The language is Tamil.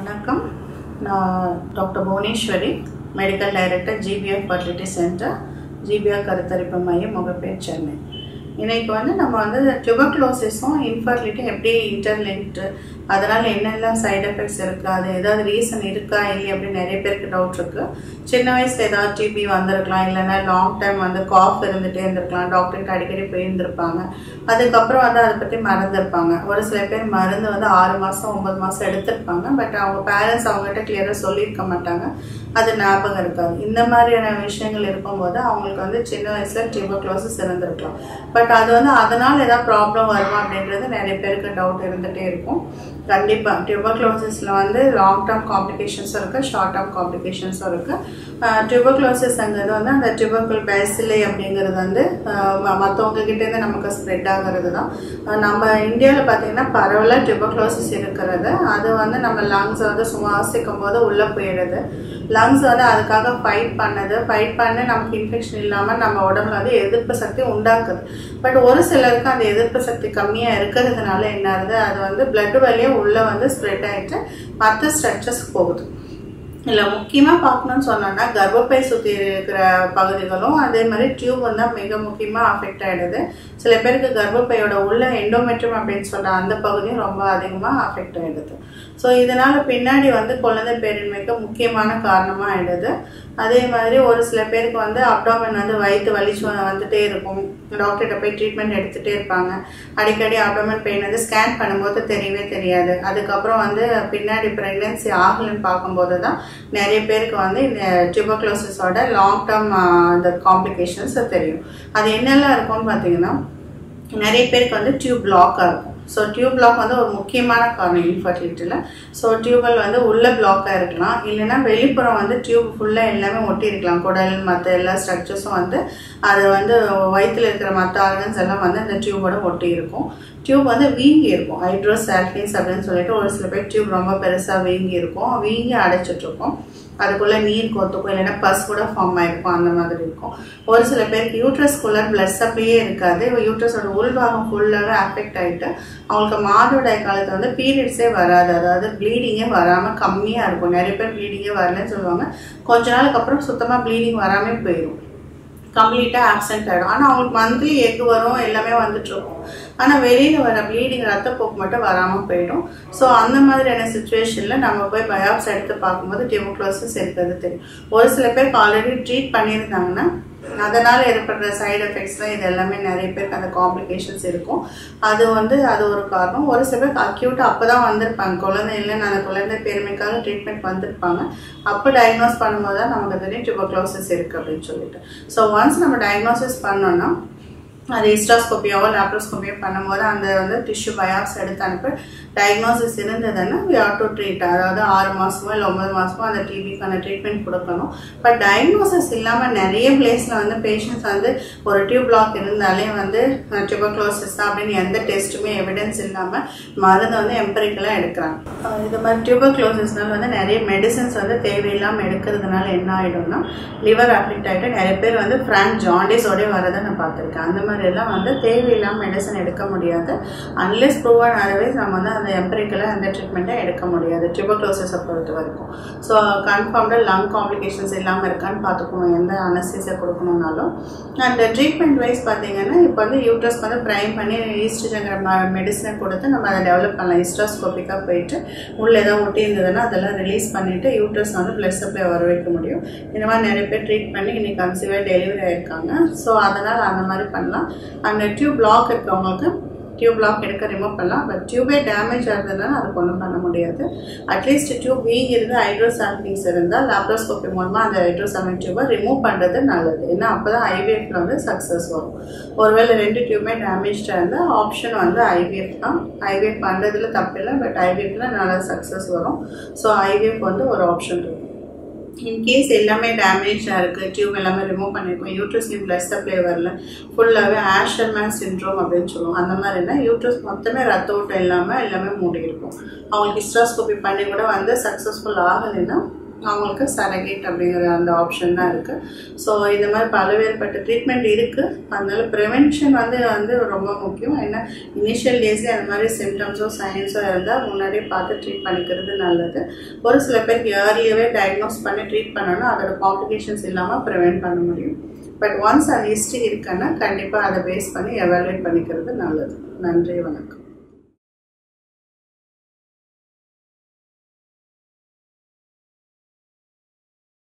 வணக்கம் நான் doctor Bhuvaneswari medical director GBR fertility centre GBR கருத்தரிப்பு மையம் முகப்பேர் சென்னை இன்னைக்கு வந்து நம்ம வந்து டியூபர்குலோசிஸும் இன்ஃபர்டிலிட்டியும் எப்படி இன்டர்லிங்க்டு அதனால் என்னெல்லாம் சைடு எஃபெக்ட்ஸ் இருக்குது அது ஏதாவது ரீசன் இருக்கா இல்லையா அப்படின்னு நிறைய பேருக்கு டவுட் இருக்குது சின்ன வயசில் ஏதாவது டிபி வந்திருக்கலாம் இல்லைன்னா லாங் டைம் வந்து காஃப் இருந்துகிட்டே இருந்திருக்கலாம் டாக்டர்கிட்ட அடிக்கடி போயிருந்திருப்பாங்க அதுக்கப்புறம் வந்து அதை பற்றி மறந்துருப்பாங்க ஒரு சில பேர் மருந்து வந்து ஆறு மாதம் ஒன்பது மாதம் எடுத்திருப்பாங்க பட் அவங்க பேரண்ட்ஸ் அவங்ககிட்ட கிளியராக சொல்லியிருக்க மாட்டாங்க அது ஞாபகம் இருக்காது இந்த மாதிரியான விஷயங்கள் இருக்கும்போது அவங்களுக்கு வந்து சின்ன வயசில் டியூபர்குலோசிஸ் இருந்திருக்கலாம் பட் அது வந்து அதனால் ஏதாவது ப்ராப்ளம் வருமா அப்படின்றது நிறைய பேருக்கு டவுட் இருந்துகிட்டே இருக்கும் கண்டிப்பாக டியூபர்குலோசிஸில் வந்து லாங் டேர்ம் காம்ப்ளிகேஷன்ஸும் இருக்குது ஷார்ட் டேர்ம் காம்ப்ளிகேஷன்ஸும் இருக்குது டியூபர்குலோசிஸ்ங்கிறது வந்து அந்த டியூபர்குல் பேசிலை அப்படிங்கிறது வந்து மற்றவங்க கிட்டேருந்து நமக்கு ஸ்ப்ரெட் ஆகிறது தான் நம்ம இந்தியாவில் பார்த்தீங்கன்னா பரவலாக டியூபர்குலோசிஸ் இருக்கிறது அது வந்து நம்ம லங்ஸ் வந்து சுவாசிக்கும் போது உள்ளே போயிடுது லங்ஸ் வந்து அதுக்காக ஃபைட் பண்ணது ஃபைட் பண்ணி நமக்கு இன்ஃபெக்ஷன் இல்லாமல் நம்ம உடம்புல வந்து எதிர்ப்பு சக்தி உண்டாக்குது பட் ஒரு சிலருக்கு அந்த எதிர்ப்பு சக்தி கம்மியாக இருக்கிறதுனால என்ன ஆகுது அது வந்து பிளட் வழியாக உள்ளே வந்து ஸ்ப்ரெட் ஆகிட்டு மற்ற ஸ்ட்ரக்சர்ஸ் போகுது இல்லை முக்கியமாக பார்க்கணும்னு சொன்னோன்னா கர்ப்பப்பை சுற்றி இருக்கிற பகுதிகளும் அதே மாதிரி டியூப் வந்து மிக முக்கியமாக அஃபெக்ட் ஆகிடுது சில பேருக்கு கர்ப்பப்பையோட உள்ள எண்டோமெட்ரியம் அப்படின்னு சொல்கிற அந்த பகுதியும் ரொம்ப அதிகமாக அஃபெக்ட் ஆகிடுது ஸோ இதனால் பின்னாடி வந்து குழந்தை பேரின்மைக்கு முக்கியமான காரணமாக ஆகிடுது அதே மாதிரி ஒரு சில பேருக்கு வந்து அப்டாமன் வந்து வயிற்று வலிச்சு வந்துட்டே இருக்கும் டாக்டர்கிட்ட போய் ட்ரீட்மெண்ட் எடுத்துகிட்டே இருப்பாங்க அடிக்கடி அப்டாமன் பெயின் வந்து ஸ்கேன் பண்ணும்போது தெரியவே தெரியாது அதுக்கப்புறம் வந்து பின்னாடி ப்ரெக்னென்சி ஆகலன்னு பார்க்கும்போது தான் நிறைய பேருக்கு வந்து இந்த டியூபர்குலோசிஸோட லாங் டேர்ம் இந்த காம்ப்ளிகேஷன்ஸ் தெரியும் அது என்னெல்லாம் இருக்கும்னு பார்த்தீங்கன்னா நிறைய பேருக்கு வந்து டியூப் பிளாக்காக இருக்கும் ஸோ டியூப் பிளாக் வந்து ஒரு முக்கியமான காரணம் இன்ஃபர்டிலிட்டியில் ஸோ டியூபல் வந்து உள்ள பிளாக்காக இருக்கலாம் இல்லைன்னா வெளிப்புறம் வந்து டியூப் ஃபுல்லாக எல்லாமே ஒட்டி இருக்கலாம் குடல் மற்ற எல்லா ஸ்ட்ரக்சர்ஸும் வந்து அது வந்து வயிற்றில் இருக்கிற மற்ற ஆர்கன்ஸ் எல்லாம் வந்து அந்த டியூபோட ஒட்டி இருக்கும் டியூப் வந்து வீங்கி இருக்கும் ஹைட்ரோசால்பின்ஸ் அப்படின்னு சொல்லிட்டு ஒரு சில பேர் டியூப் ரொம்ப பெருசாக வீங்கி இருக்கும் வீங்கி அடைச்சிட்ருக்கும் அதுக்குள்ளே நீர் கொத்துக்கும் இல்லைன்னா பஸ் கூட ஃபார்ம் ஆகிருக்கும் அந்த மாதிரி இருக்கும் ஒரு சில பேருக்கு யூட்ரஸ்குள்ளே பிளட் சப்ளையே இருக்காது யூட்ரஸோட உள்பாகம் ஃபுல்லாகவே அஃபெக்ட் ஆகிட்டு அவங்களுக்கு மாதவிடாய் காலத்தில் வந்து பீரியட்ஸே வராது அதாவது ப்ளீடிங்கே வராமல் கம்மியாக இருக்கும் நிறைய பேர் ப்ளீடிங்கே வரலன்னு சொல்லுவாங்க கொஞ்ச நாளுக்கு அப்புறம் சுத்தமாக ப்ளீடிங் வராமல் போயிடும் கம்ப்ளீட்டாக ஆப்சென்ட் ஆகிடும் ஆனால் அவங்களுக்கு மந்த்லி எக் வரும் எல்லாமே வந்துட்டுருக்கும் ஆனால் வெளியில் வர ப்ளீடிங் ரத்தப்போக்கு மட்டும் வராமல் போயிடும் ஸோ அந்த மாதிரியான சுச்சுவேஷனில் நம்ம போய் பயாப்ஸ் எடுத்து பார்க்கும்போது டியூபோக்ளோசிஸ் இருக்கிறது தெரியும் ஒரு சில பேருக்கு ஆல்ரெடி ட்ரீட் பண்ணியிருந்தாங்கன்னா அதனால் ஏற்படுற சைடு எஃபெக்ட்ஸ் தான் இது எல்லாமே நிறைய பேருக்கு அந்த காம்ப்ளிகேஷன்ஸ் இருக்கும் அது வந்து அது ஒரு காரணம் ஒரு சில பேருக்கு அக்யூட்டாக அப்போ தான் வந்திருப்பாங்க குழந்தை இல்லைன்னு அந்த குழந்தை பெருமைக்காக ட்ரீட்மெண்ட் வந்திருப்பாங்க அப்போ டயக்னோஸ் பண்ணும்போது தான் நமக்கு தெரியும் டியூபோக்ளோசிஸ் இருக்குது அப்படின்னு சொல்லிட்டு ஸோ ஒன்ஸ் நம்ம டயக்னோசிஸ் பண்ணோன்னா அது ஹிஸ்டாஸ்கோப்பியாவோ லேப்ரோஸ்கோப்பியோ பண்ணும்போது அந்த வந்து டிஷ்யூ பயாப்ஸ் எடுத்து அனுப்பி டயக்னோசிஸ் இருந்ததுன்னா வி ஆர் டு ட்ரீட் அதாவது ஆறு மாதமோ இல்லை ஒன்பது மாதமோ அந்த டிபிக்கான ட்ரீட்மெண்ட் கொடுக்கணும் பட் டயக்னோசிஸ் இல்லாமல் நிறைய பிளேஸில் வந்து பேஷண்ட்ஸ் வந்து ஒரு டியூப் பிளாக் இருந்தாலே வந்து டியூபர்க்ளோசிஸ் தான் அப்படின்னு எந்த டெஸ்ட்டுமே எவிடன்ஸ் இல்லாமல் மருந்து வந்து எம்பரிக்கலாக எடுக்கிறாங்க இது மாதிரி டியூபர்க்ளோசிஸ்னால வந்து நிறைய மெடிசன்ஸ் வந்து தேவையில்லாமல் எடுக்கிறதுனால என்ன ஆகிடும்னா லிவர் அஃபெக்ட் ஆகிட்டு நிறைய பேர் வந்து ஃப்ராங்க் ஜாண்டிஸோடய வரதை நான் பார்த்துருக்கேன் அந்த மாதிரி எல்லாம் வந்து தேவையில்லாமல் மெடிசன் எடுக்க முடியாது அன்லெஸ் ப்ரூவன் அதர்வைஸ் நம்ம வந்து அந்த எம்பரிக்கலாக அந்த ட்ரீட்மெண்ட்டை எடுக்க முடியாது டியூபர்க்ளோசிஸை பொறுத்த வரைக்கும் ஸோ கன்ஃபார்ம்டாக லங் காம்ப்ளிகேஷன்ஸ் இல்லாமல் இருக்கான்னு பார்த்துக்கணும் எந்த அனஸ்தீசியா கொடுக்கணுன்னாலும் அண்ட் ட்ரீட்மெண்ட் வைஸ் பார்த்தீங்கன்னா இப்போ வந்து யூட்ரஸ் வந்து ப்ரைம் பண்ணி ஈஸ்ட்ரிஜங்கிற மெடிசனை கொடுத்து நம்ம அதை டெவலப் பண்ணலாம் ஹிஸ்டாஸ்கோப்பிக்காக போயிட்டு உள்ளே ஏதாவது ஒட்டி இருந்ததுன்னா அதெல்லாம் ரிலீஸ் பண்ணிவிட்டு யூட்ரஸ் வந்து பிளட் சப்ளை வர வைக்க முடியும் இந்த மாதிரி நிறைய பேர் ட்ரீட் பண்ணி இன்னைக்கு கன்சீவாக டெலிவரி ஆயிருக்காங்க ஸோ அதனால் அந்த மாதிரி பண்ணலாம் அந்த டியூப் பிளாக் இருக்கவங்களுக்கு டியூப் பிளாக் எடுக்க ரிமூவ் பண்ணலாம் பட் டியூபே டேமேஜ் ஆகுதுனால அதுக்கு ஒன்றும் பண்ண முடியாது அட்லீஸ்ட் டியூப் வீங் இருந்து ஹைட்ரோசாம்பிங்ஸ் இருந்தால் லாப்ரோஸ்கோப்பி மூலமாக அந்த ஹைட்ரோசாமிக் டியூபை ரிமூவ் பண்ணுறது நல்லது ஏன்னா அப்போ தான் ஐவிஎஃப்ல வந்து சக்ஸஸ் வரும் ஒருவேளை ரெண்டு டியூபே டேமேஜாக இருந்தால் ஆப்ஷன் வந்து ஐவிஎஃப் தான் ஐவிஎஃப் பண்ணுறதுல தப்பில்லை பட் ஐவிஎஃப்ல நல்லா சக்ஸஸ் வரும் ஸோ ஐவிஎஃப் வந்து ஒரு ஆப்ஷன் இருக்கும் இன்கேஸ் எல்லாமே டேமேஜாக இருக்குது டியூப் எல்லாமே ரிமூவ் பண்ணியிருக்கோம் யூட்ரஸ்லேயும் பிளட் சப்ளை வரல ஃபுல்லாகவே ஆஷர்மேன் சின்ட்ரோம் அப்படின்னு சொல்லுவோம் அந்த மாதிரினா யூட்ரஸ் மொத்தமே ரத்த ஓட்டம் இல்லாமல் எல்லாமே மூடி இருக்கும் அவங்களுக்கு ஹிஸ்டாஸ்கோபி பண்ணி கூட வந்து சக்ஸஸ்ஃபுல் ஆகலைன்னா அவங்களுக்கு சரகேட் அப்படிங்கிற அந்த ஆப்ஷன் தான் இருக்குது ஸோ இந்த மாதிரி பலவேறுபட்ட ட்ரீட்மெண்ட் இருக்குது அதனால ப்ரிவென்ஷன் வந்து வந்து ரொம்ப முக்கியம் ஏன்னா இனிஷியல் டேஸில் அந்த மாதிரி சிம்டம்ஸோ சயின்ஸோ இருந்தால் முன்னாடியே பார்த்து ட்ரீட் பண்ணிக்கிறது நல்லது ஒரு சில பேருக்கு ஏர்லியவே டயக்னோஸ் பண்ணி ட்ரீட் பண்ணோன்னா அதோட காம்ப்ளிகேஷன்ஸ் இல்லாமல் ப்ரிவென்ட் பண்ண முடியும் பட் ஒன்ஸ் அந்த ஹிஸ்ட்ரி இருக்குன்னா கண்டிப்பாக அதை பேஸ் பண்ணி எவாலுவேட் பண்ணிக்கிறது நல்லது நன்றி வணக்கம்